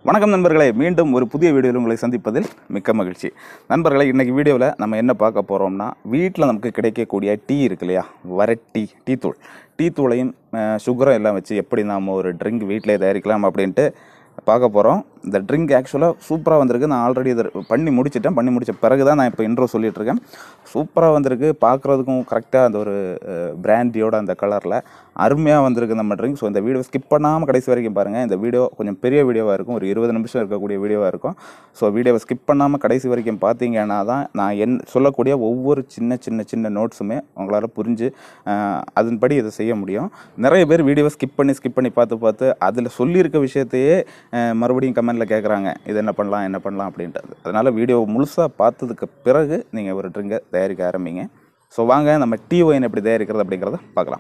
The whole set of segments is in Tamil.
வணக்கம் நண்பர்களே மீண்டும் ஒரு புதிய வீடியோவில் உங்களை சந்திப்பதில் மிக்க மகிழ்ச்சி நண்பர்களே இன்றைக்கி வீடியோவில் நம்ம என்ன பார்க்க போகிறோம்னா வீட்டில் நமக்கு கிடைக்கக்கூடிய டீ இருக்கு இல்லையா வரட்டி டீ தூள் டீ தூளையும் அஹ், சுகரும் எல்லாம் வச்சு எப்படி நாம் ஒரு ட்ரிங்க் வீட்டிலே தயாரிக்கலாம் அப்படின்ட்டு பார்க்க போகிறோம் இந்த ட்ரிங்க் ஆக்சுவலாக சூப்பராக வந்திருக்கு நான் ஆல்ரெடி இதை பண்ணி முடிச்சிட்டேன் பண்ணி முடிச்ச பிறகு தான் நான் இப்போ இன்ட்ரோ சொல்லிட்டு இருக்கேன் சூப்பராக வந்திருக்கு பார்க்குறதுக்கும் கரெக்டாக அந்த ஒரு பிராண்டியோட அந்த கலரில் அருமையாக வந்திருக்கு நம்ம ட்ரிங்க் ஸோ இந்த வீடியோ ஸ்கிப் பண்ணாமல் கடைசி வரைக்கும் பாருங்கள் இந்த வீடியோ கொஞ்சம் பெரிய வீடியோவாக இருக்கும் ஒரு இருபது நிமிஷம் இருக்கக்கூடிய வீடியோவாக இருக்கும் ஸோ வீடியோவை ஸ்கிப் பண்ணாமல் கடைசி வரைக்கும் பார்த்தீங்கன்னா தான் நான் என் சொல்லக்கூடிய ஒவ்வொரு சின்ன சின்ன சின்ன நோட்ஸுமே உங்களால் புரிஞ்சு அஹ், அதன்படி இதை செய்ய முடியும் நிறைய பேர் வீடியோவை ஸ்கிப் பண்ணி ஸ்கிப் பண்ணி பார்த்து பார்த்து அதில் சொல்லியிருக்க விஷயத்தையே அஹ், மறுபடியும் கமெண்டில் கேட்குறாங்க இது என்ன பண்ணலாம் என்ன பண்ணலாம் அப்படின்றது அதனால் வீடியோ முழுசாக பார்த்ததுக்கு பிறகு நீங்கள் ஒரு ட்ரிங்கை தயாரிக்க ஆரம்பிங்க ஸோ வாங்க நம்ம டீ ஒயின் எப்படி தயாரிக்கிறது அப்படிங்கிறத பார்க்கலாம்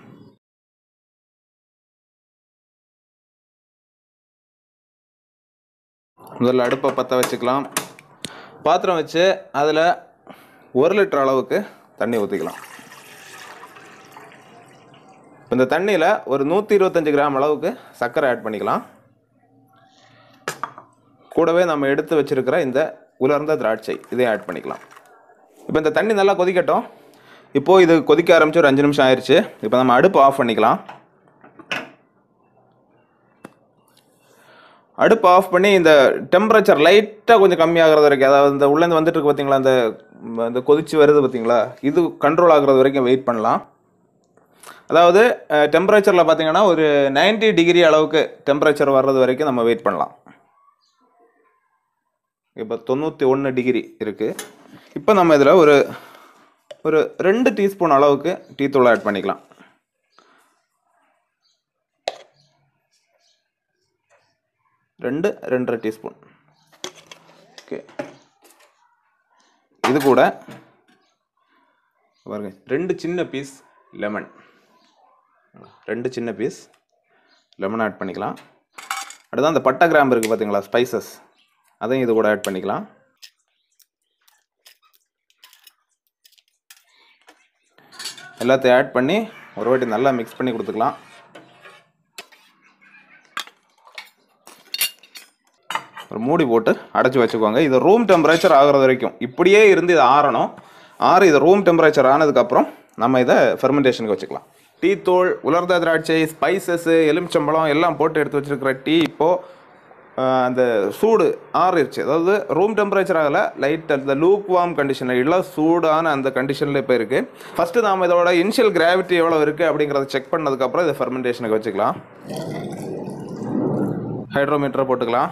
முதல்ல அடுப்பை பற்ற வச்சுக்கலாம் பாத்திரம் வச்சு அதில் ஒரு லிட்டர் அளவுக்கு தண்ணி ஊற்றிக்கலாம் இப்போ இந்த தண்ணியில் ஒரு நூற்றி இருபத்தஞ்சி கிராம் அளவுக்கு சர்க்கரை ஆட் பண்ணிக்கலாம் கூடவே நம்ம எடுத்து வச்சிருக்கிற இந்த உலர்ந்த திராட்சை இதையும் ஆட் பண்ணிக்கலாம் இப்போ இந்த தண்ணி நல்லா கொதிக்கட்டும் இப்போது இது கொதிக்க ஆரம்பிச்சு ஒரு அஞ்சு நிமிஷம் ஆயிடுச்சு இப்போ நம்ம அடுப்பு ஆஃப் பண்ணிக்கலாம் அடுப்பு ஆஃப் பண்ணி இந்த டெம்பரேச்சர் லைட்டாக கொஞ்சம் கம்மியாகிறது வரைக்கும் அதாவது இந்த உள்ளேருந்து வந்துட்டு இருக்கு பார்த்தீங்களா அந்த ம், இந்த கொதிச்சு வருது பார்த்தீங்களா இது கண்ட்ரோல் ஆகுறது வரைக்கும் வெயிட் பண்ணலாம் அதாவது டெம்பரேச்சரில் பார்த்தீங்கன்னா ஒரு 90 டிகிரி அளவுக்கு டெம்பரேச்சர் வர்றது வரைக்கும் நம்ம வெயிட் பண்ணலாம் இப்போ தொண்ணூற்றி ஒன்று டிகிரி இருக்குது இப்போ நம்ம இதில் ஒரு ஒரு ரெண்டு டீஸ்பூன் அளவுக்கு டீ தூள் ஆட் பண்ணிக்கலாம் ரெண்டு ரெண்டரை டீஸ்பூன் ஓகே இது கூட பாருங்க ரெண்டு சின்ன பீஸ் லெமன் ரெண்டு சின்ன பீஸ் லெமன் ஆட் பண்ணிக்கலாம் அடுத்து அந்த பட்டை கிராம்பு இருக்குது பார்த்தீங்களா ஸ்பைசஸ் அதையும் இது கூட ஆட் பண்ணிக்கலாம் எல்லாத்தையும் ஆட் பண்ணி ஒரு வாட்டி நல்லா மிக்ஸ் பண்ணி கொடுத்துக்கலாம் ஒரு மூடி போட்டு அடைச்சி வச்சுக்கோங்க இது ரூம் டெம்பரேச்சர் ஆகுறது வரைக்கும் இப்படியே இருந்து இது ஆறணும் ஆறு இது ரூம் டெம்பரேச்சர் ஆனதுக்கப்புறம் நம்ம இதை ஃபெர்மெண்டேஷனுக்கு வச்சுக்கலாம் டீ தூள் உலர்ந்த திராட்சை ஸ்பைசஸ்ஸு எலுமிச்சம்பழம் எல்லாம் போட்டு எடுத்து வச்சிருக்கிற டீ இப்போது அந்த சூடு ஆறிடுச்சு அதாவது ரூம் டெம்பரேச்சர் ஆகலை லைட் அந்த லூக் வார்ம் கண்டிஷனில் இல்லை சூடான அந்த கண்டிஷனில் இப்போ இருக்குது ஃபஸ்ட்டு நாம் இதோட இனிஷியல் கிராவிட்டி எவ்வளோ இருக்குது அப்படிங்கிறத செக் பண்ணதுக்கப்புறம் இதை ஃபெர்மெண்டேஷனுக்கு வச்சுக்கலாம் ஹைட்ரோமீட்டரை போட்டுக்கலாம்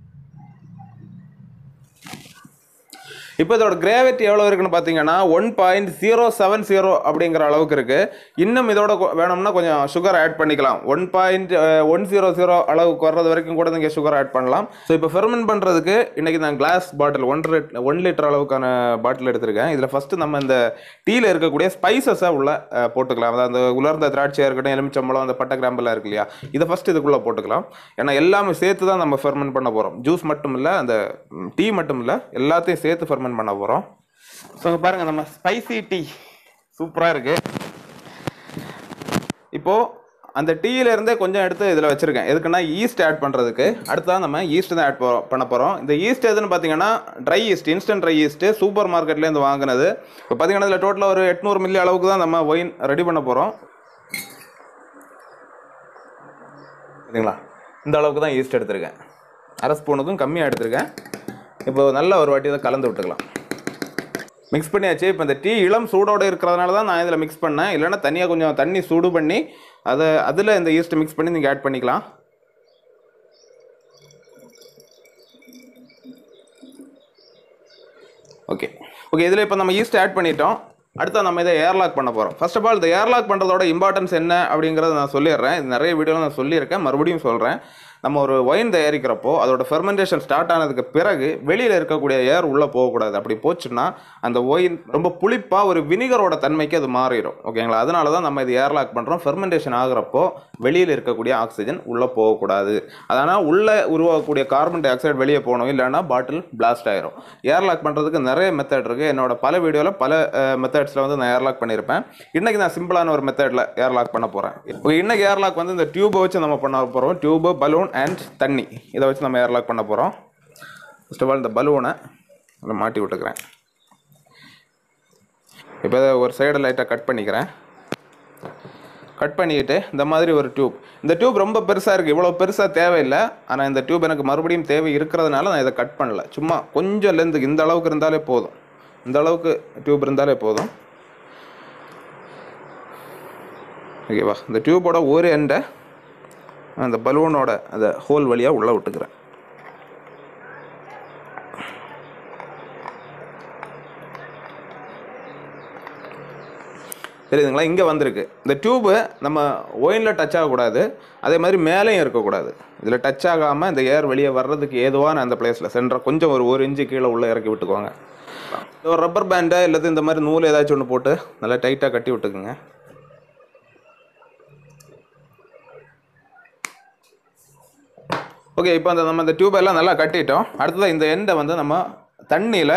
இப்போ இதோட கிராவிட்டி எவ்வளோ இருக்குன்னு பார்த்தீங்கன்னா one point zero seven zero அப்படிங்கிற அளவுக்கு இருக்குது இன்னும் இதோட கொ- வேணும்னா கொஞ்சம் சுகர் ஆட் பண்ணிக்கலாம் one point one zero zero அளவுக்கு வர்றது வரைக்கும் கூட நீங்கள் சுகர் ஆட் பண்ணலாம் ஸோ இப்போ ஃபெர்மெண்ட் பண்ணுறதுக்கு இன்றைக்கி நான் கிளாஸ் பாட்டில் ஒன் லிட் ஒன் லிட்டர் அளவுக்கான பாட்டில் எடுத்திருக்கேன் இதில் ஃபஸ்ட்டு நம்ம இந்த டீயில் இருக்கக்கூடிய ஸ்பைசஸை உள்ள அஹ், போட்டுக்கலாம் அதாவது அந்த உலர்ந்த திராட்சையாக இருக்கட்டும் எலுமிச்சம்பழம் அந்த பட்டை கிராம்பெல்லாம் இருக்கு இல்லையா இதை ஃபஸ்ட்டு இதுக்குள்ளே போட்டுக்கலாம் ஏன்னா எல்லாமே சேர்த்து தான் நம்ம ஃபெர்மெண்ட் பண்ண போகிறோம் ஜூஸ் மட்டும் இல்லை அந்த டீ மட்டும் இல்லை எல்லாத்தையும் சேர்த்து ஃபெர்மெண்ட் பண்ண போகிறோம் ஸோ இங்க பாருங்க நம்ம ஸ்பைசி டீ சூப்பராக இருக்கு இப்போ அந்த டீயில இருந்தே கொஞ்சம் எடுத்து இதில் வச்சிருக்கேன் எதுக்குன்னா ஈஸ்ட் ஆட் பண்ணுறதுக்கு அடுத்ததான் நம்ம ஈஸ்ட் தான் ஆட் பண்ண போகிறோம் இந்த ஈஸ்ட் எதுன்னு பார்த்தீங்கன்னா dry yeast instant dry yeast super மார்க்கெட்லேருந்து வாங்கினது இப்போ பார்த்தீங்கன்னா இதில் டோட்டலாக ஒரு எட்நூறு மில்லி அளவுக்கு தான் நம்ம ஒயின் ரெடி பண்ண போகிறோம் பார்த்தீங்களா இந்த அளவுக்கு தான் ஈஸ்ட் எடுத்திருக்கேன் அரை ஸ்பூனுக்கும் கம்மியாக எடுத்திருக்கேன் இப்போ நல்லா ஒரு வாட்டி இதை கலந்து விட்டுக்கலாம் மிக்ஸ் பண்ணியாச்சு இப்போ இந்த டீ இளம் சூடோடு இருக்கிறதுனால தான் நான் இதில் மிக்ஸ் பண்ணேன் இல்லைன்னா தனியாக கொஞ்சம் தண்ணி சூடு பண்ணி அதை அதில் இந்த ஈஸ்ட் மிக்ஸ் பண்ணி நீங்கள் ஆட் பண்ணிக்கலாம் ஓகே ஓகே இதில் இப்போ நம்ம ஈஸ்ட் ஆட் பண்ணிட்டோம் அடுத்து நம்ம இதை ஏர்லாக் பண்ண போகிறோம் ஃபர்ஸ்ட் ஆஃப் ஆல் இந்த ஏர்லாக் பண்ணுறதோட இம்பார்ட்டன்ஸ் என்ன அப்படிங்கிறத நான் சொல்லிடுறேன் இது நிறைய வீடியோவில் நான் சொல்லியிருக்கேன் மறுபடியும் சொல்கிறேன் நம்ம ஒரு ஒயின் தயாரிக்கிறப்போ அதோட ஃபெர்மெண்டேஷன் ஸ்டார்ட் ஆனதுக்கு பிறகு வெளியில் இருக்கக்கூடிய ஏர் உள்ளே போகக்கூடாது அப்படி போச்சுன்னா அந்த ஒயின் ரொம்ப புளிப்பாக ஒரு வினிகரோட தன்மைக்கு அது மாறிடும் ஓகேங்களா அதனால தான் நம்ம இது ஏர்லாக் பண்ணுறோம் ஃபெர்மெண்டேஷன் ஆகுறப்போ வெளியில் இருக்கக்கூடிய ஆக்சிஜன் உள்ளே போகக்கூடாது அதனால் உள்ளே உருவாகக்கூடிய கார்பன் டை ஆக்சைடு வெளியே போகணும் இல்லைன்னா பாட்டில் பிளாஸ்ட் ஆயிரும் ஏர்லாக் பண்ணுறதுக்கு நிறைய மெத்தட் இருக்குது என்னோட பல வீடியோவில் பல மெத்தட்ஸில் வந்து நான் ஏர்லாக் பண்ணியிருப்பேன் இன்றைக்கி நான் சிம்பிளான ஒரு மெத்தடில் ஏர்லாக் பண்ண போகிறேன் இன்னைக்கு ஏர்லாக் வந்து இந்த டியூபை வச்சு நம்ம பண்ண போகிறோம் டியூபு பலூன் பலூன் அண்ட் தண்ணி இதை வச்சு நம்ம ஏர்லாக் பண்ண போகிறோம் ஃபர்ஸ்ட் ஆஃப் ஆல் இந்த பலூனை அதில் மாட்டி விட்டுக்கிறேன் இப்போ இதை ஒரு சைடு லைட்டாக கட் பண்ணிக்கிறேன் கட் பண்ணிக்கிட்டு இந்த மாதிரி ஒரு டியூப் இந்த டியூப் ரொம்ப பெருசாக இருக்குது இவ்வளோ பெருசாக தேவையில்லை ஆனால் இந்த டியூப் எனக்கு மறுபடியும் தேவை இருக்கிறதுனால நான் இதை கட் பண்ணல சும்மா கொஞ்சம் லென்த்துக்கு இந்த அளவுக்கு இருந்தாலே போதும் இந்த அளவுக்கு டியூப் இருந்தாலே போதும் ஓகேவா இந்த டியூப்போட ஒரு எண்டை அந்த பலூனோட அந்த ஹோல் வழியாக உள்ளே விட்டுக்கிறேன் தெரியுதுங்களா இங்கே வந்திருக்கு இந்த டியூப்பு நம்ம ஒயினில் டச் ஆகக்கூடாது அதே மாதிரி மேலேயும் இருக்கக்கூடாது இதில் டச் ஆகாமல் இந்த ஏர் வெளியே வர்றதுக்கு ஏதுவான அந்த பிளேஸில் சென்டர் கொஞ்சம் ஒரு ஒரு இன்ச்சு கீழே உள்ளே இறக்கி விட்டுக்கோங்க இந்த ஒரு ரப்பர் பேண்டை இல்லது இந்த மாதிரி நூல் ஏதாச்சும் ஒன்று போட்டு நல்லா டைட்டாக கட்டி விட்டுக்குங்க ஓகே இப்போ அந்த நம்ம இந்த டியூப் எல்லாம் நல்லா கட்டிட்டோம் அடுத்தது இந்த எண்டை வந்து நம்ம தண்ணியில்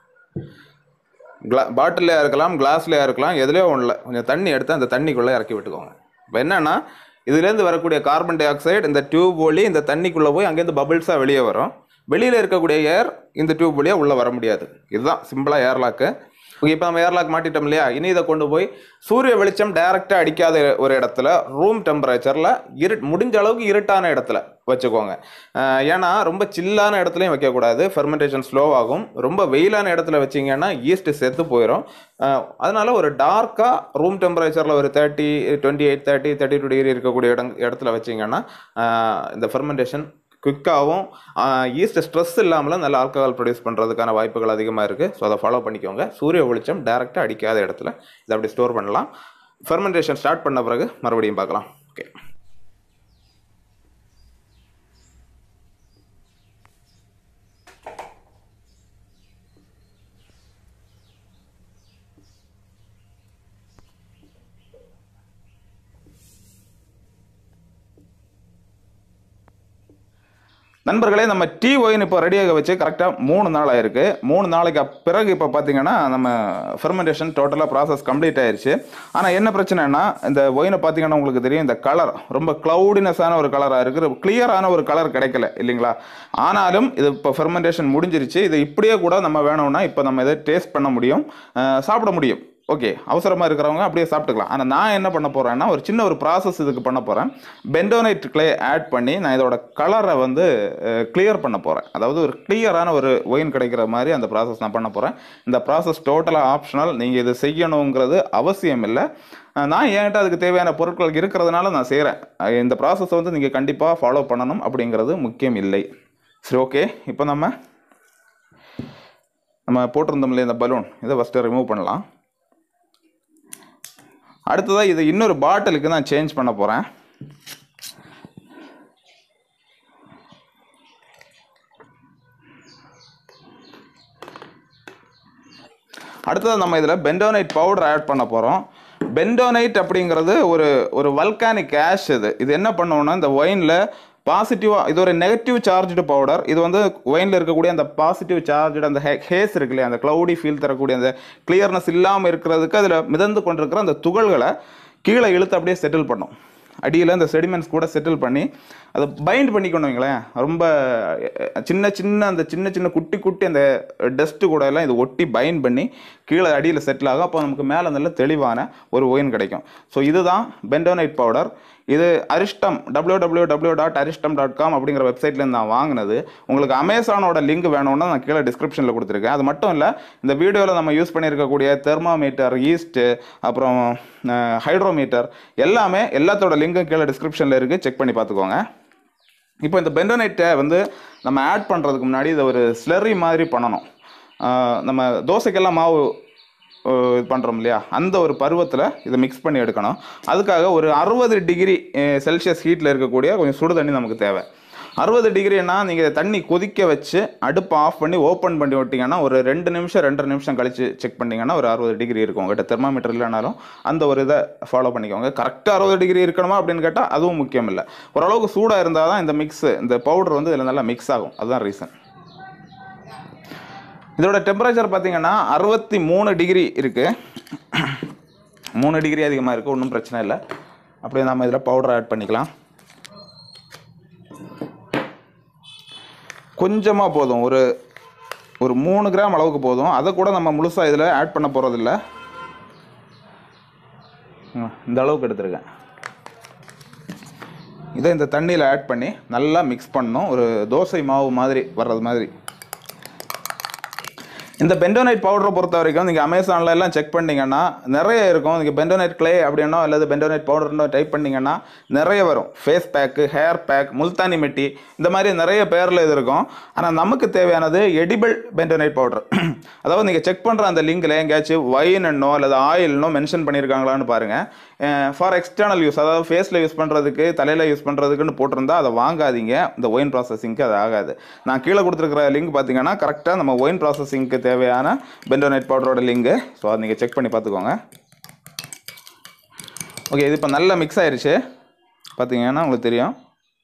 கிளா பாட்டிலையாக இருக்கலாம் கிளாஸ்லையாக இருக்கலாம் எதுலேயோ ஒன்றில் கொஞ்சம் தண்ணி எடுத்து அந்த தண்ணிக்குள்ளே இறக்கி விட்டுக்கோங்க இப்போ என்னென்னா இதுலேருந்து வரக்கூடிய கார்பன் டை ஆக்சைடு இந்த டியூப் வழி இந்த தண்ணிக்குள்ளே போய் அங்கேருந்து பபிள்ஸாக வெளியே வரும் வெளியில் இருக்கக்கூடிய ஏர் இந்த டியூப் வழியாக உள்ளே வர முடியாது இதுதான் சிம்பிளாக ஏர்லாக்கு ஓகே இப்போ நம்ம ஏர்லாக் மாட்டிட்டோம் இல்லையா இனி இதை கொண்டு போய் சூரிய வெளிச்சம் டைரெக்டாக அடிக்காத ஒரு இடத்துல ரூம் டெம்பரேச்சரில் இரு முடிஞ்ச அளவுக்கு இருட்டான இடத்துல வச்சுக்கோங்க அஹ் ஏன்னா ரொம்ப சில்லான இடத்துலையும் வைக்கக்கூடாது ஃபெர்மெண்டேஷன் ஸ்லோவாகும் ரொம்ப வெயிலான இடத்துல வச்சிங்கன்னா ஈஸ்ட் செத்து போயிடும் அஹ் அதனால ஒரு டார்க்காக ரூம் டெம்பரேச்சரில் ஒரு thirty twenty eight thirty thirty two degree இருக்கக்கூடிய இடம் இடத்துல வச்சிங்கன்னா அஹ் இந்த ஃபெர்மெண்டேஷன் குவிக்காகவும் ஈஸ்ட் ஸ்ட்ரெஸ் இல்லாமலும் நல்ல ஆல்கஹால் ப்ரொடியூஸ் பண்ணுறதுக்கான வாய்ப்புகள் அதிகமாக இருக்குது ஸோ அதை ஃபாலோ பண்ணிக்கோங்க சூரிய வெளிச்சம் டேரெக்டாக அடிக்காத இடத்துல இதை அப்படி ஸ்டோர் பண்ணலாம் ஃபெர்மெண்டேஷன் ஸ்டார்ட் பண்ண பிறகு மறுபடியும் பார்க்கலாம் ஓகே நண்பர்களே நம்ம டீ ஒயின் இப்போ ரெடியாக வச்சு கரெக்டாக மூணு நாள் ஆயிருக்கு மூணு நாளைக்கு அப்~ பிறகு இப்போ பார்த்தீங்கன்னா நம்ம ஃபெர்மெண்டேஷன் டோட்டலாக ப்ராசஸ் கம்ப்ளீட் ஆயிருச்சு ஆனால் என்ன பிரச்சனைனா இந்த ஒயினை பார்த்தீங்கன்னா உங்களுக்கு தெரியும் இந்த கலர் ரொம்ப க்ளவுடினஸான ஒரு கலராக இருக்குது கிளியரான ஒரு கலர் கிடைக்கல இல்லைங்களா ஆனாலும் இது இப்போ ஃபெர்மெண்டேஷன் முடிஞ்சிருச்சு இது இப்படியே கூட நம்ம வேணும்னா இப்போ நம்ம இதை டேஸ்ட் பண்ண முடியும் அஹ் சாப்பிட முடியும் ஓகே அவசரமாக இருக்கிறவங்க அப்படியே சாப்பிட்டுக்கலாம் ஆனால் நான் என்ன பண்ண போகிறேன்னா ஒரு சின்ன ஒரு ப்ராசஸ் இதுக்கு பண்ண போகிறேன் பெண்டோனைட் கிளே ஆட் பண்ணி நான் இதோட கலரை வந்து கிளியர் பண்ண போகிறேன் அதாவது ஒரு கிளியரான ஒரு ஒயின் கிடைக்கிற மாதிரி அந்த ப்ராசஸ் நான் பண்ண போகிறேன் இந்த ப்ராசஸ் டோட்டலாக ஆப்ஷனல் நீங்கள் இது செய்யணுங்கிறது அவசியம் இல்லை அஹ் நான் என்கிட்ட அதுக்கு தேவையான பொருட்கள் இருக்கிறதுனால நான் செய்கிறேன் இந்த ப்ராசஸை வந்து நீங்கள் கண்டிப்பாக ஃபாலோ பண்ணணும் அப்படிங்கிறது முக்கியம் இல்லை சரி ஓகே இப்போ நம்ம நம்ம போட்டிருந்தோம் இல்லையா இந்த பலூன் இதை ஃபஸ்ட்டு ரிமூவ் பண்ணலாம் அடுத்ததாக இது இன்னொரு பாட்டிலுக்கு நான் சேஞ்ச் பண்ண போகிறேன் அடுத்தது நம்ம இதில் பெண்டோனைட் பவுடர் ஆட் பண்ண போகிறோம் பெண்டோனைட் அப்படிங்கிறது ஒரு ஒரு வல்கானிக் ஆஷ் இது இது என்ன பண்ணுவோம்னா இந்த ஒயினில் பாசிட்டிவாக இது ஒரு நெகட்டிவ் சார்ஜ்டு பவுடர் இது வந்து ஒயினில் இருக்கக்கூடிய அந்த பாசிட்டிவ் சார்ஜ்டு அந்த ஹேஸ் இருக்கு இல்லையா அந்த க்ளவுடி ஃபீல் தரக்கூடிய அந்த கிளியர்னஸ் இல்லாமல் இருக்கிறதுக்கு அதில் மிதந்து கொண்டிருக்கிற அந்த துகள்களை கீழே இழுத்து அப்படியே செட்டில் பண்ணும் அடியில் அந்த செடிமெண்ட்ஸ் கூட செட்டில் பண்ணி அதை பைண்ட் பண்ணிக்கணும் வைங்களேன் ரொம்ப அஹ், சின்ன சின்ன அந்த சின்ன சின்ன குட்டி குட்டி அந்த டஸ்ட்டு கூட எல்லாம் இது ஒட்டி பைண்ட் பண்ணி கீழே அடியில் செட்டில் ஆகும் அப்போ நமக்கு மேலே நல்ல தெளிவான ஒரு ஒயின் கிடைக்கும் ஸோ இதுதான் பெண்டோனைட் பவுடர் இது Arishtam W W W dot Arishtam dot com அப்படிங்கிற வெப்சைட்லேருந்து நான் வாங்கினது உங்களுக்கு அமேசானோட லிங்க் வேணும்னா நான் கீழே டிஸ்கிரிப்ஷனில் கொடுத்துருக்கேன் அது மட்டும் இல்லை இந்த வீடியோவில் நம்ம யூஸ் பண்ணியிருக்கக்கூடிய தெர்மாமீட்டர் ஈஸ்ட்டு அப்புறம் ஹைட்ரோமீட்டர் எல்லாமே எல்லாத்தோட லிங்க்கும் கீழே டிஸ்கிரிப்ஷனில் இருக்குது செக் பண்ணி பார்த்துக்கோங்க இப்போ இந்த பெண்டோனைட்டை வந்து நம்ம ஆட் பண்ணுறதுக்கு முன்னாடி இதை ஒரு ஸ்லெரி மாதிரி பண்ணணும் ஆஹ் நம்ம தோசைக்கெல்லாம் மாவு ஆஹ் இது பண்ணுறோம் இல்லையா அந்த ஒரு பருவத்தில் இதை மிக்ஸ் பண்ணி எடுக்கணும் அதுக்காக ஒரு அறுபது டிகிரி செல்சியஸ் ஹீட்டில் இருக்கக்கூடிய கொஞ்சம் சுடு தண்ணி நமக்கு தேவை அறுபது டிகிரினா நீங்கள் தண்ணி கொதிக்க வச்சு அடுப்பு ஆஃப் பண்ணி ஓப்பன் பண்ணி விட்டிங்கன்னா ஒரு ரெண்டு நிமிஷம் ரெண்டரை நிமிஷம் கழிச்சு செக் பண்ணிங்கன்னா ஒரு அறுபது டிகிரி இருக்கும் உங்கள்கிட்ட தெர்மாமீட்டர் இல்லைனாலும் அந்த ஒரு இதை ஃபாலோ பண்ணிக்கோங்க கரெக்டாக அறுபது டிகிரி இருக்கணுமா அப்படின்னு கேட்டால் அதுவும் முக்கியம் இல்லை ஓரளவுக்கு சூடாக இருந்தால் தான் இந்த மிக்ஸு இந்த பவுடர் வந்து இதில் நல்லா மிக்ஸ் ஆகும் அதுதான் ரீசன் இதோட டெம்பரேச்சர் பார்த்தீங்கன்னா அறுபத்தி மூணு டிகிரி இருக்குது மூணு டிகிரி அதிகமாக இருக்குது ஒன்றும் பிரச்சனை இல்லை அப்படியே நம்ம இதில் பவுடர் ஆட் பண்ணிக்கலாம் கொஞ்சமாக போதும் ஒரு ஒரு மூணு கிராம் அளவுக்கு போதும் அதை கூட நம்ம முழுசாக இதில் ஆட் பண்ண போகிறதில்ல இந்த அளவுக்கு எடுத்திருக்கேன் இதை இந்த தண்ணியில் ஆட் பண்ணி நல்லா மிக்ஸ் பண்ணணும் ஒரு தோசை மாவு மாதிரி வர்றது மாதிரி இந்த பெண்டோனைட் பவுடரை பொறுத்த வரைக்கும் நீங்கள் அமேசானில் எல்லாம் செக் பண்ணிங்கன்னா நிறைய இருக்கும் நீங்கள் பெண்டோனைட் க்ளே அப்படின்னோ அல்லது பெண்டோனைட் பவுடர்னோ டைப் பண்ணிங்கன்னா நிறைய வரும் face pack hair pack multani mitti இந்த மாதிரி நிறைய பேரில் இது இருக்கும் ஆனால் நமக்கு தேவையானது எடிபிள் பெண்டோனைட் பவுடர் அதாவது நீங்கள் செக் பண்ணுற அந்த லிங்கில் எங்கேயாச்சும் வைனோ அல்லது ஆயில்னோ மென்ஷன் பண்ணியிருக்காங்களான்னு பாருங்கள் ஃபார் எக்ஸ்டர்னல் யூஸ் அதாவது ஃபேஸில் யூஸ் பண்ணுறதுக்கு தலையில் யூஸ் பண்ணுறதுக்குன்னு போட்டிருந்தா அதை வாங்காதீங்க இந்த ஒயின் ப்ராசஸிங்க்கு அது ஆகாது நான் கீழே கொடுத்துருக்கிற லிங்க் பார்த்தீங்கன்னா கரெக்டாக நம்ம ஒயின் ப்ராசஸிங்க்கு தேவையான பெண்டோனைட் பவுடரோட லிங்கு ஸோ அதை நீங்கள் செக் பண்ணி பார்த்துக்கோங்க ஓகே இது இப்போ நல்லா மிக்ஸ் ஆயிருச்சு பார்த்தீங்கன்னா உங்களுக்கு தெரியும்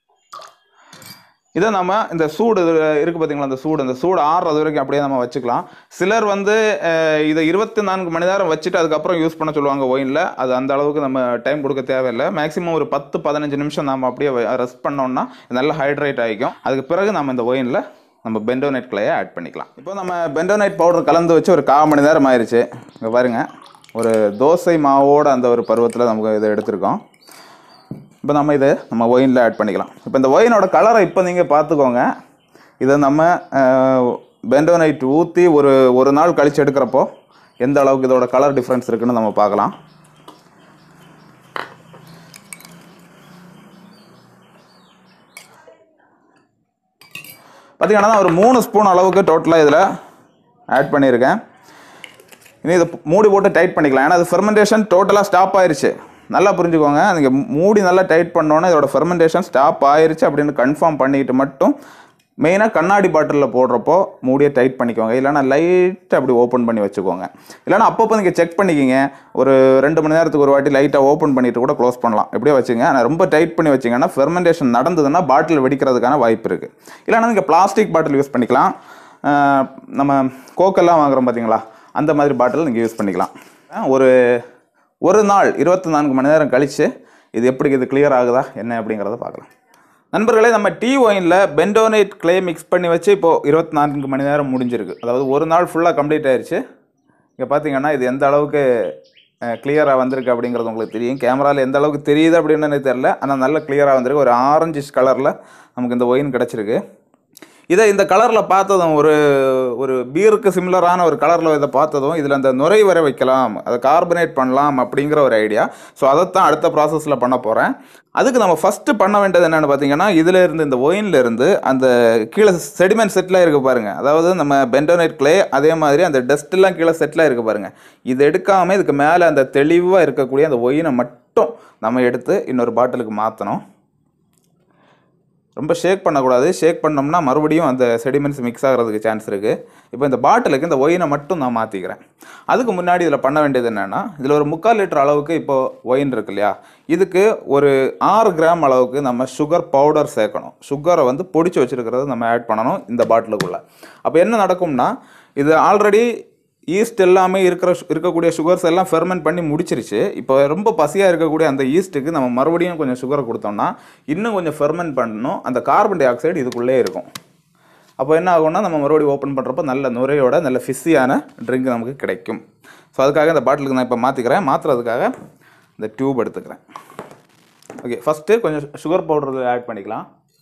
இதை நம்ம இந்த சூடு இருக்குது பார்த்தீங்களா அந்த சூடு அந்த சூடு ஆறுறது வரைக்கும் அப்படியே நம்ம வச்சுக்கலாம் சிலர் வந்து அஹ், இதை இருபத்தி நான்கு மணி நேரம் வச்சுட்டு அதுக்கப்புறம் யூஸ் பண்ண சொல்லுவாங்க ஒயினில் அது அந்த அளவுக்கு நம்ம டைம் கொடுக்க தேவையில்லை மேக்ஸிமம் ஒரு பத்து பதினஞ்சு நிமிஷம் நம்ம அப்படியே ரெஸ்ட் பண்ணோம்னா நல்லா ஹைட்ரேட் ஆகிக்கும் அதுக்கு பிறகு நம்ம இந்த ஒயினில் நம்ம பெண்டோனைட் கிளையை ஆட் பண்ணிக்கலாம் இப்போ நம்ம பெண்டோனைட் பவுடர் கலந்து வச்சு ஒரு கால் மணி நேரம் ஆயிருச்சு இங்கே பாருங்க ஒரு தோசை மாவோட அந்த ஒரு பருவத்தில் நமக்கு இதை எடுத்திருக்கோம் இப்போ நம்ம இது நம்ம ஒயினில் ஆட் பண்ணிக்கலாம் இப்போ இந்த ஒயினோட கலரை இப்போ நீங்கள் பார்த்துக்கோங்க இதை நம்ம பெண்டோனைட் ஊற்றி ஒரு ஒரு நாள் கழித்து எடுக்கிறப்போ எந்த அளவுக்கு இதோட கலர் டிஃப்ரென்ஸ் இருக்குன்னு நம்ம பார்க்கலாம் பார்த்தீங்கன்னா ஒரு மூணு ஸ்பூன் அளவுக்கு டோட்டலாக இதில் ஆட் பண்ணியிருக்கேன் இனி இதை மூடி போட்டு டைட் பண்ணிக்கலாம் ஏன்னா அது ஃபெர்மெண்டேஷன் டோட்டலாக ஸ்டாப் ஆயிருச்சு நல்லா புரிஞ்சுக்கோங்க நீங்கள் மூடி நல்லா டைட் பண்ணோன்னே இதோட ஃபெர்மெண்டேஷன் ஸ்டாப் ஆயிருச்சு அப்படின்னு கன்ஃபார்ம் பண்ணிக்கிட்டு மட்டும் மெயினாக கண்ணாடி பாட்டிலில் போடுறப்போ மூடியை டைட் பண்ணிக்கோங்க இல்லைனா லைட்டாக அப்படி ஓப்பன் பண்ணி வச்சுக்கோங்க இல்லைனா அப்பப்போ நீங்கள் செக் பண்ணிக்கிங்க ஒரு ரெண்டு மணி நேரத்துக்கு ஒரு வாட்டி லைட்டாக ஓப்பன் பண்ணிட்டு கூட க்ளோஸ் பண்ணலாம் எப்படியே வச்சுங்க ஆனால் ரொம்ப டைட் பண்ணி வச்சிங்கன்னா ஃபெர்மெண்டேஷன் நடந்ததுன்னா பாட்டில் வெடிக்கிறதுக்கான வாய்ப்பு இருக்குது இல்லைனா நீங்கள் பிளாஸ்டிக் பாட்டில் யூஸ் பண்ணிக்கலாம் அஹ் நம்ம கோக்கெல்லாம் வாங்குறோம் பார்த்தீங்களா அந்த மாதிரி பாட்டில் நீங்கள் யூஸ் பண்ணிக்கலாம் அஹ் ஒரு ஒரு நாள் இருபத்தி நான்கு மணி நேரம் கழித்து இது எப்படி இது கிளியர் ஆகுதா என்ன அப்படிங்கிறத பார்க்கலாம் நண்பர்களே நம்ம டீ ஒயினில் பெண்டோனைட் கிளே மிக்ஸ் பண்ணி வச்சு இப்போது இருபத்தி நான்கு மணி நேரம் முடிஞ்சிருக்கு அதாவது ஒரு நாள் ஃபுல்லாக கம்ப்ளீட் ஆயிருச்சு இங்கே பார்த்தீங்கன்னா இது எந்த அளவுக்கு கிளியராக வந்திருக்கு அப்படிங்கிறது உங்களுக்கு தெரியும் கேமராவில் எந்த அளவுக்கு தெரியுது அப்படின்னு எனக்கு தெரில ஆனால் நல்ல கிளியராக வந்திருக்கு ஒரு ஆரஞ்சிஷ் கலரில் நமக்கு இந்த ஒயின் கிடச்சிருக்கு இதை இந்த கலரில் பார்த்ததும் ஒரு ஒரு பீருக்கு சிமிலரான ஒரு கலரில் இதை பார்த்ததும் இதில் அந்த நுரை வர வைக்கலாம் அதை கார்பனேட் பண்ணலாம் அப்படிங்கிற ஒரு ஐடியா ஸோ அதைத்தான் அடுத்த ப்ராசஸில் பண்ண போகிறேன் அதுக்கு நம்ம ஃபஸ்ட்டு பண்ண வேண்டியது என்னென்னு பார்த்தீங்கன்னா இதில் இருந்து இந்த ஒயின்ல இருந்து அந்த கீழே செடிமெண்ட் செட்டில் இருக்கு பாருங்க அதாவது நம்ம பெண்டோனைட் கிளே அதே மாதிரி அந்த டஸ்ட்லாம் கீழே செட்டில் இருக்கு பாருங்க இது எடுக்காமல் இதுக்கு மேலே அந்த தெளிவாக இருக்கக்கூடிய அந்த ஒயினை மட்டும் நம்ம எடுத்து இன்னொரு பாட்டிலுக்கு மாற்றணும் ரொம்ப ஷேக் பண்ணக்கூடாது ஷேக் பண்ணோம்னா மறுபடியும் அந்த செடிமெண்ட்ஸ் மிக்ஸ் ஆகிறதுக்கு சான்ஸ் இருக்குது இப்போ இந்த பாட்டிலுக்கு இந்த ஒயினை மட்டும் நான் மாற்றிக்கிறேன் அதுக்கு முன்னாடி இதில் பண்ண வேண்டியது என்னென்னா இதில் ஒரு முக்கால் லிட்டர் அளவுக்கு இப்போ ஒயின் இருக்கு இல்லையா இதுக்கு ஒரு ஆறு கிராம் அளவுக்கு நம்ம சுகர் பவுடர் சேர்க்கணும் சுகரை வந்து பொடிச்சு வச்சுருக்கிறத நம்ம ஆட் பண்ணணும் இந்த பாட்டிலுக்குள்ளே அப்போ என்ன நடக்கும்னா இது ஆல்ரெடி ஈஸ்ட் எல்லாமே இருக்கிற இருக்கக்கூடிய சுகர்ஸ் எல்லாம் ஃபெர்மெண்ட் பண்ணி முடிச்சிருச்சு இப்போ ரொம்ப பசியாக இருக்கக்கூடிய அந்த ஈஸ்ட்டுக்கு நம்ம மறுபடியும் கொஞ்சம் சுகரை கொடுத்தோம்னா இன்னும் கொஞ்சம் ஃபெர்மெண்ட் பண்ணணும் அந்த கார்பன் டை ஆக்சைடு இதுக்குள்ளே இருக்கும் அப்போ என்ன ஆகும்னா நம்ம மறுபடியும் ஓப்பன் பண்ணுறப்போ நல்ல நுரையோட நல்ல ஃபிஸ்ஸியான ட்ரிங்க் நமக்கு கிடைக்கும் ஸோ அதுக்காக இந்த பாட்டிலுக்கு நான் இப்போ மாற்றிக்கிறேன் மாற்றுறதுக்காக இந்த டியூப் எடுத்துக்கிறேன் ஓகே ஃபஸ்ட்டு கொஞ்சம் சுகர் பவுடர் ஆட் பண்ணிக்கலாம்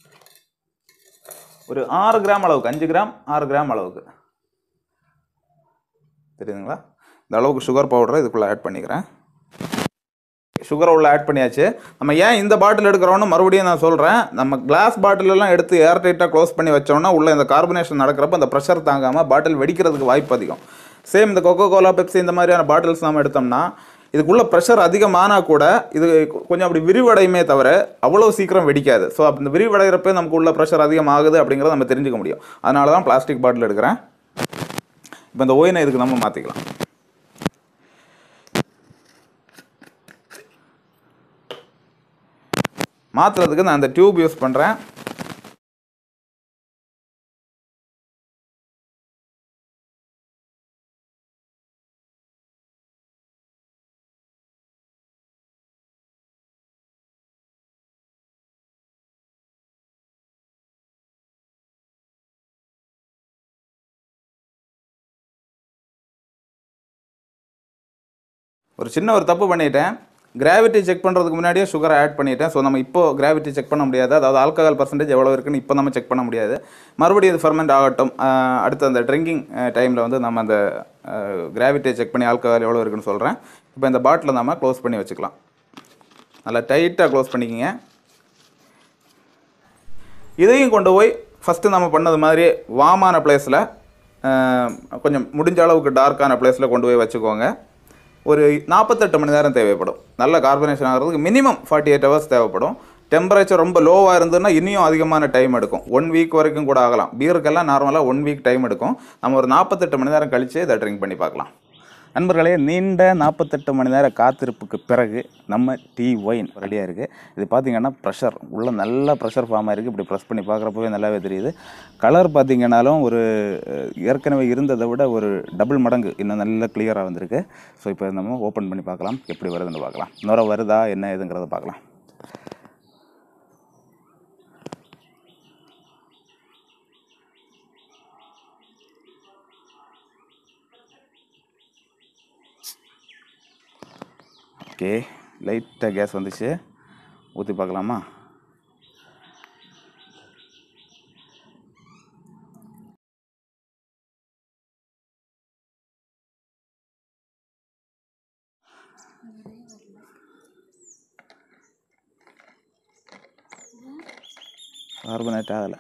ஒரு ஆறு கிராம் அளவுக்கு அஞ்சு கிராம் ஆறு கிராம் அளவுக்கு தெரியுதுங்களா இந்த அளவுக்கு சுகர் பவுடரை இதுக்குள்ளே ஆட் பண்ணிக்கிறேன் சுகரை உள்ள ஆட் பண்ணியாச்சு நம்ம ஏன் இந்த பாட்டில் எடுக்கிறோன்னு மறுபடியும் நான் சொல்கிறேன் நம்ம கிளாஸ் பாட்டிலெல்லாம் எடுத்து ஏர் டைட்டாக க்ளோஸ் பண்ணி வச்சோம்னா உள்ள இந்த கார்பனேஷன் நடக்கிறப்ப அந்த ப்ரெஷர் தாங்காமல் பாட்டில் வெடிக்கிறதுக்கு வாய்ப்பு அதிகம் சேம் இந்த கொக்கோ கோலா பெப்சி இந்த மாதிரியான பாட்டில்ஸ் நம்ம எடுத்தோம்னா இதுக்குள்ள ப்ரெஷர் அதிகமானா கூட இது கொஞ்சம் அப்படி விரிவடையுமே தவிர அவ்வளோ சீக்கிரம் வெடிக்காது ஸோ அந்த விரிவடைகிறப்ப நமக்கு உள்ள ப்ரெஷர் அதிகமாகுது அப்படிங்கிறத நம்ம தெரிஞ்சுக்க முடியும் அதனால தான் பிளாஸ்டிக் பாட்டில் எடுக்கிறேன் இப்போ இந்த ஓயினை இதுக்கு நம்ம மாற்றிக்கலாம் மாற்றுறதுக்கு நான் இந்த டியூப் யூஸ் பண்ணுறேன் ஒரு சின்ன ஒரு தப்பு பண்ணிட்டேன் கிராவிட்டி செக் பண்ணுறதுக்கு முன்னாடியே சுகரை ஆட் பண்ணிட்டேன் ஸோ நம்ம இப்போ கிராவிட்டி செக் பண்ண முடியாது அதாவது ஆல்கஹால் பர்சன்டேஜ் எவ்வளோ இருக்குன்னு இப்போ நம்ம செக் பண்ண முடியாது மறுபடியும் இது ஃபர்மெண்ட் ஆகட்டும் ஆஹ் அடுத்து அந்த ட்ரிங்கிங் டைமில் வந்து நம்ம அந்த கிராவிட்டியை செக் பண்ணி ஆல்கஹால் எவ்வளோ இருக்குன்னு சொல்கிறேன் இப்போ இந்த பாட்டிலை நம்ம க்ளோஸ் பண்ணி வச்சுக்கலாம் நல்லா டைட்டாக க்ளோஸ் பண்ணிக்கங்க இதையும் கொண்டு போய் ஃபஸ்ட்டு நம்ம பண்ணது மாதிரி வாமான பிளேஸில் கொஞ்சம் முடிஞ்ச அளவுக்கு டார்க்கான பிளேஸில் கொண்டு போய் வச்சுக்கோங்க ஒரு நாற்பத்தெட்டு மணி நேரம் தேவைப்படும் நல்ல கார்பனேஷன் ஆகிறதுக்கு மினிமம் ஃபார்ட்டி எயிட் ஹவர்ஸ் தேவைப்படும் டெம்பரேச்சர் ரொம்ப லோவாக இருந்ததுன்னா இன்னும் அதிகமான டைம் எடுக்கும் ஒன் வீக் வரைக்கும் கூட ஆகலாம் பீருக்கெல்லாம் நார்மலாக ஒன் வீக் டைம் எடுக்கும் நம்ம ஒரு நாற்பத்தெட்டு மணி நேரம் கழித்து இதை ட்ரிங்க் பண்ணி பார்க்கலாம் நண்பர்களே நீண்ட நாற்பத்தெட்டு மணி நேர காத்திருப்புக்கு பிறகு நம்ம டீ ஒயின் ரெடியாக இருக்குது இது பார்த்தீங்கன்னா ப்ரெஷர் உள்ள நல்ல ப்ரெஷர் ஃபார்ம் ஆயிருக்கு இப்படி ப்ரெஸ் பண்ணி பார்க்குறப்பவே நல்லாவே தெரியுது கலர் பார்த்தீங்கன்னாலும் ஒரு அஹ், ஏற்கனவே இருந்ததை விட ஒரு டபுள் மடங்கு இன்னும் நல்ல கிளியராக வந்திருக்கு ஸோ இப்போ நம்ம ஓப்பன் பண்ணி பார்க்கலாம் எப்படி வருதுன்னு பார்க்கலாம் நுர வருதா என்ன ஏதுங்கிறத பார்க்கலாம் ஓகே லைட்டாக கேஸ் வந்துச்சு ஊற்றி பார்க்கலாமா கார்பனேட் ஆகலை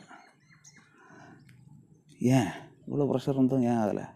ஏன் இவ்வளோ ப்ரெஷர் இருந்தும் ஏன் ஆகலை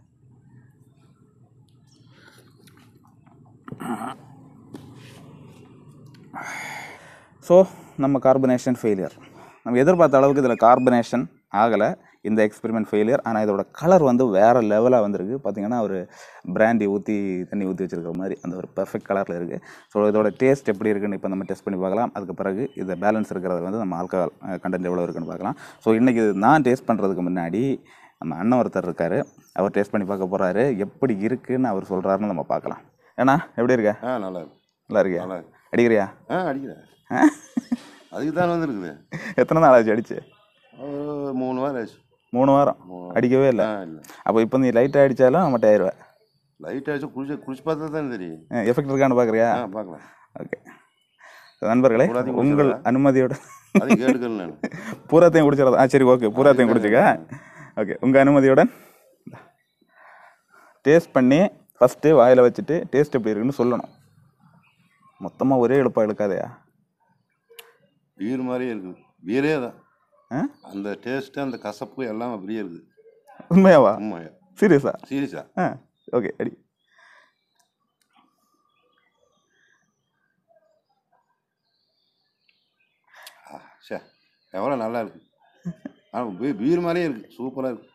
ஸோ நம்ம கார்பனேஷன் ஃபெயிலியர் நம்ம எதிர்பார்த்த அளவுக்கு இதில் கார்பனேஷன் ஆகலை இந்த எக்ஸ்பெரிமெண்ட் ஃபெயிலியர் ஆனால் இதோட கலர் வந்து வேறு லெவலாக வந்திருக்கு பார்த்தீங்கன்னா ஒரு பிராண்டி ஊற்றி தண்ணி ஊற்றி வச்சிருக்கிற மாதிரி அந்த ஒரு பெர்ஃபெக்ட் கலரில் இருக்குது ஸோ இதோட டேஸ்ட் எப்படி இருக்குன்னு இப்போ நம்ம டெஸ்ட் பண்ணி பார்க்கலாம் அதுக்கு பிறகு இந்த பேலன்ஸ் இருக்கிறது வந்து நம்ம ஆல்கஹால் கண்டென்ட் எவ்வளோ இருக்குன்னு பார்க்கலாம் ஸோ இன்றைக்கி நான் டேஸ்ட் பண்ணுறதுக்கு முன்னாடி நம்ம அண்ணன் ஒருத்தர் இருக்கார் அவர் டேஸ்ட் பண்ணி பார்க்க போகிறாரு எப்படி இருக்குன்னு அவர் சொல்கிறாருன்னு நம்ம பார்க்கலாம் ஏன்னா எப்படி இருக்க ஆ நல்லா இருக்கு நல்லா இருக்கியா நல்லா இருக்கு அடிக்கிறியா ஆ அடிக்கிறேன் அதுக்கு தான் வந்துருக்குது எத்தனை நாள் ஆச்சு அடிச்சு ஒரு மூணு வாரம் ஆச்சு மூணு வாரம் அடிக்கவே இல்லை ஆ இல்லை அப்போ இப்போ நீ லைட்டாக அடித்தாலும் மட்டை ஆயிடுவேன் லைட் ஆச்சு குளிச்சு குளிச்சு பார்த்தா தான் தெரியும் எஃபெக்ட் இருக்கான்னு பார்க்குறியா ஆ பார்க்கலாம் ஓகே நண்பர்களே எல்லாத்தையும் உங்கள் அனுமதியோட அது கேட்டுக்கல நான் பூராத்தையும் குடிச்சிடறதா ஆ சரி ஓகே பூராத்தையும் குடிச்சுக்க ஓகே உங்கள் அனுமதியுடன் டேஸ்ட் பண்ணி ஃபஸ்ட்டு வாயில் வச்சுட்டு டேஸ்ட் எப்படி இருக்குன்னு சொல்லணும் மொத்தமாக ஒரே எழுப்பா இழுக்காதையா பீர் மாதிரியே இருக்குது பீரே தான் ஆ அந்த டேஸ்ட்டு அந்த கசப்பு எல்லாம் அப்படியே இருக்குது உண்மையாவா ஆமாம் சீரியஸா சீரியஸா ஆ ஓகே அடி சே எவ்வளோ நல்லா இருக்கு ஆனால் பீ பீர் மாதிரியே இருக்குது சூப்பராக இருக்கு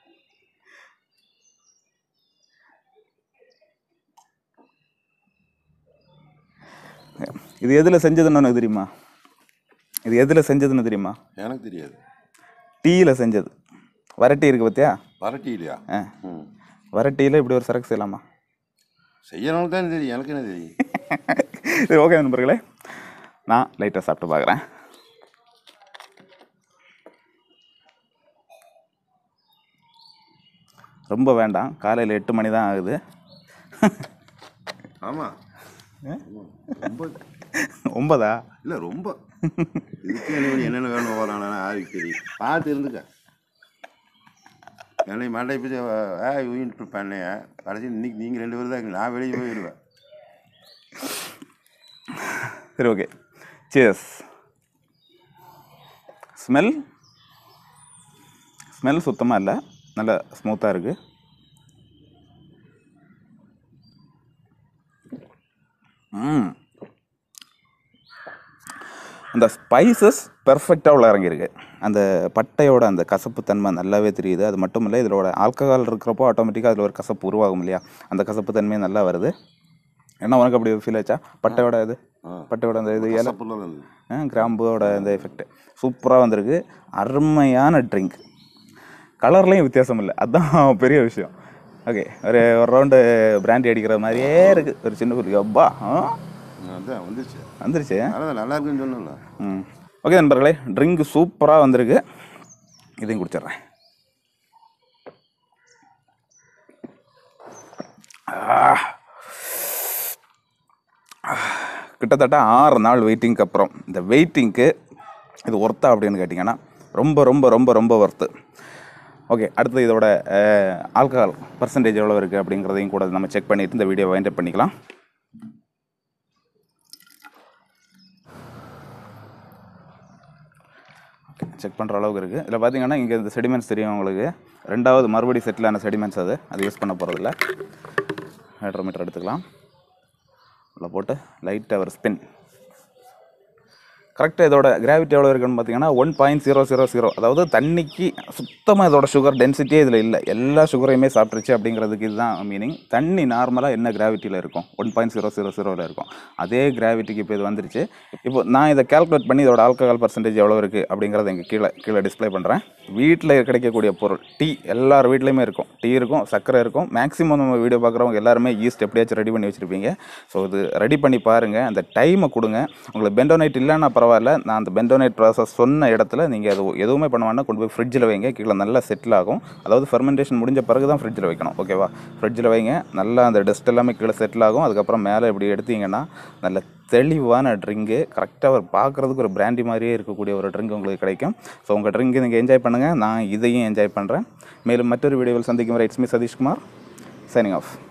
இது எதில் செஞ்சதுன்னு உனக்கு தெரியுமா இது எதில் செஞ்சதுன்னு தெரியுமா எனக்கு தெரியாது டீயில் செஞ்சது வரட்டி இருக்குது பார்த்தியா வரட்டி இல்லையா ஆ ம் வரட்டியில் இப்படி ஒரு சரக்கு செய்யலாமா செய்யறவங்க தான் தெரியும் எனக்கு என்ன தெரியும் சரி ஓகே நண்பர்களே நான் லைட்டாக சாப்பிட்டு பார்க்குறேன் ரொம்ப வேண்டாம் காலையில் எட்டு மணி தான் ஆகுது ஆமாம் ரொம்ப ஒன்பதா இல்லை ரொம்ப இதுக்கு என்ன என்னென்ன வேணும் வரானா யாருக்கு தெரியும் பார்த்து இருந்துக்க என்னை மண்டை பிடிச்சி ஆ யூனிட் பண்ணைய கடைசி இன்னைக்கு நீங்கள் ரெண்டு பேரும் தான் இருக்கீங்க. நான் வெளியே போயிடுவேன் சரி ஓகே சியர்ஸ் ஸ்மெல் ஸ்மெல் சுத்தமாக இல்லை நல்ல ஸ்மூத்தாக இருக்குது ம் அந்த ஸ்பைசஸ் பெர்ஃபெக்டாக உள்ள இறங்கியிருக்கு அந்த பட்டையோட அந்த கசப்பு தன்மை நல்லாவே தெரியுது அது மட்டும் இல்லை இதோட ஆல்கஹால் இருக்கிறப்போ ஆட்டோமேட்டிக்காக அதில் ஒரு கசப்பு உருவாகும் இல்லையா அந்த கசப்பு தன்மையும் நல்லா வருது ஏன்னா உனக்கு அப்படி ஃபீல் ஆச்சா பட்டையோட இது ஆ. பட்டையோட அந்த இது ஏல கசப்புள்ள இருந்தது ஆ, கிராம்போட அந்த எஃபெக்ட் சூப்பராக வந்திருக்கு அருமையான ட்ரிங்க் கலர்லேயும் வித்தியாசம் இல்லை அதுதான் பெரிய விஷயம் ஓகே ஒரு ஒரு ரவுண்டு பிராண்டி அடிக்கிற மாதிரியே இருக்குது ஒரு சின்ன ஒரு அப்பா ஆ அதான் வந்துச்சு வந்துருச்சு அதான் நல்லா இருக்குன்னு சொன்னல ம் ஓகே நண்பர்களே ட்ரிங்க் சூப்பராக வந்திருக்கு இதையும் குடிச்சிடுறேன் ஆ. கிட்டத்தட்ட ஆறு நாள் வெயிட்டிங்க்கு அப்புறம் இந்த வெயிட்டிங்க்கு இது ஒர்த்தா அப்படின்னு கேட்டிங்கன்னா ரொம்ப ரொம்ப ரொம்ப ரொம்ப ஒர்த்து ஓகே அடுத்து இதோட ஆல்கஹால் பர்சன்டேஜ் எவ்வளோ இருக்குது அப்படிங்கிறதையும் கூட நம்ம செக் பண்ணிவிட்டு இந்த வீடியோ வைண்ட் பண்ணிக்கலாம் ஓகே செக் பண்ணுற அளவுக்கு இருக்குது இதில் பார்த்தீங்கன்னா இங்கே இந்த செடிமெண்ட்ஸ் தெரியும் உங்களுக்கு ரெண்டாவது மறுபடி செட்டிலான செடிமெண்ட்ஸ் அது அது யூஸ் பண்ண போகிறதில்ல ஹைட்ரோமீட்டர் எடுத்துக்கலாம் உள்ள போட்டு லைட்டாக ஒரு ஸ்பின் கரெக்டாக இதோட கிராவிட்டி எவ்வளோ இருக்குன்னு பார்த்தீங்கன்னா one point zero zero zero அதாவது தண்ணிக்கு சுத்தமாக இதோட சுகர் டென்சிட்டியே இதில் இல்லை எல்லா சுகரையுமே சாப்பிட்ருச்சு அப்படிங்கிறதுக்கு இதுதான் மீனிங் தண்ணி நார்மலாக என்ன கிராவிட்டியில் இருக்கும் ஒன் பாயிண்ட் ஜீரோ ஜீரோ ஜீரோவில் இருக்கும் அதே கிராவிட்டிக்கு இப்போ இது வந்துருச்சு இப்போ நான் இதை கால்குலேட் பண்ணி இதோட ஆல்கஹால் பர்சன்டேஜ் எவ்வளோ இருக்குது அப்படிங்கிறத இங்கே கீழே கீழே டிஸ்ப்ளே பண்ணுறேன் வீட்டில் கிடைக்கக்கூடிய பொருள் டீ எல்லார் வீட்லேயுமே இருக்கும் டீ இருக்கும் சர்க்கரை இருக்கும் மேக்ஸிமம் நம்ம வீடியோ பார்க்குறவங்க எல்லாருமே ஈஸ்ட் எப்படியாச்சும் ரெடி பண்ணி வச்சுருப்பீங்க ஸோ இது ரெடி பண்ணி பாருங்கள் அந்த டைமை கொடுங்க உங்களுக்கு பெண்டோனைட் இல்லைன்னா பரவாயில்ல நான் அந்த பெண்டோனைட் ப்ராசஸ் சொன்ன இடத்துல நீங்கள் அது எதுவுமே பண்ண வேண்டாம் கொண்டு போய் ஃப்ரிட்ஜில் வைங்க கீழே நல்லா செட்டில் ஆகும் அதாவது ஃபெர்மெண்டேஷன் முடிஞ்ச பிறகு தான் ஃப்ரிட்ஜில் வைக்கணும் ஓகேவா ஃப்ரிட்ஜில் வைங்க நல்லா அந்த டஸ்ட் எல்லாமே கீழே செட்டில் ஆகும் அதுக்கப்புறம் மேலே இப்படி எடுத்தீங்கன்னா நல்ல தெளிவான ட்ரிங்கு கரெக்டாக ஒரு பார்க்குறதுக்கு ஒரு பிராண்டி மாதிரியே இருக்கக்கூடிய ஒரு ட்ரிங்க் உங்களுக்கு கிடைக்கும் ஸோ உங்கள் ட்ரிங்க் நீங்கள் என்ஜாய் பண்ணுங்கள் நான் இதையும் என்ஜாய் பண்ணுறேன் மேலும் மற்றொரு வீடியோவில் சந்திக்கும் வரை it's me Satishkumar signing of